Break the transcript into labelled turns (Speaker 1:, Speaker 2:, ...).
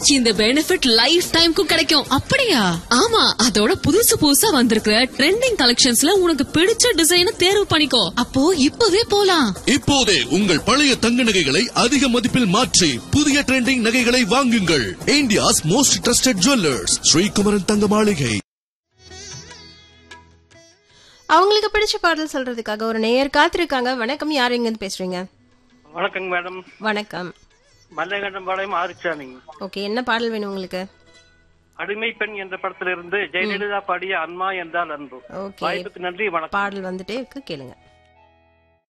Speaker 1: இந்த benefit life டைம்க்கும் கிடைக்கும்
Speaker 2: அப்படியா
Speaker 1: ஆமா அதோட புதுசு புதுசா வந்திருக்கிற ட்ரெண்டிங் கலெக்ஷன்ஸ்ல உனக்கு பிடிச்ச டிசைனை தேர்வு பண்ணிக்கோ
Speaker 2: அப்போ இப்பவே போலாம்
Speaker 3: இப்போதே உங்கள் பழைய தங்க நகைகளை அதிக மதிப்பில் மாற்றி புதிய ட்ரெண்டிங் நகைகளை வாங்குங்கள் India's most trusted jewellers Srikumaran Thanga Maligai
Speaker 4: அவங்களுக்கு பிடிச்ச பாடல் சொல்றதுக்காக ஒரு நேயர் காத்திருக்காங்க வணக்கம் யார் எங்க இருந்து பேசுறீங்க
Speaker 5: வணக்கங்க மேடம்
Speaker 4: வணக்கம்
Speaker 5: மல்லைகண்டம்பாளையம் ஆறுச்சாமி
Speaker 4: ஓகே என்ன பாடல் வேணும் உங்களுக்கு
Speaker 5: அடிமை பெண் என்ற படத்திலிருந்து ஜெயலலிதா பாடிய அன்மா என்றால் அன்பு
Speaker 4: ஓகே
Speaker 5: வாய்ப்புக்கு நன்றி வணக்கம்
Speaker 4: பாடல் வந்துட்டே இருக்கு கேளுங்க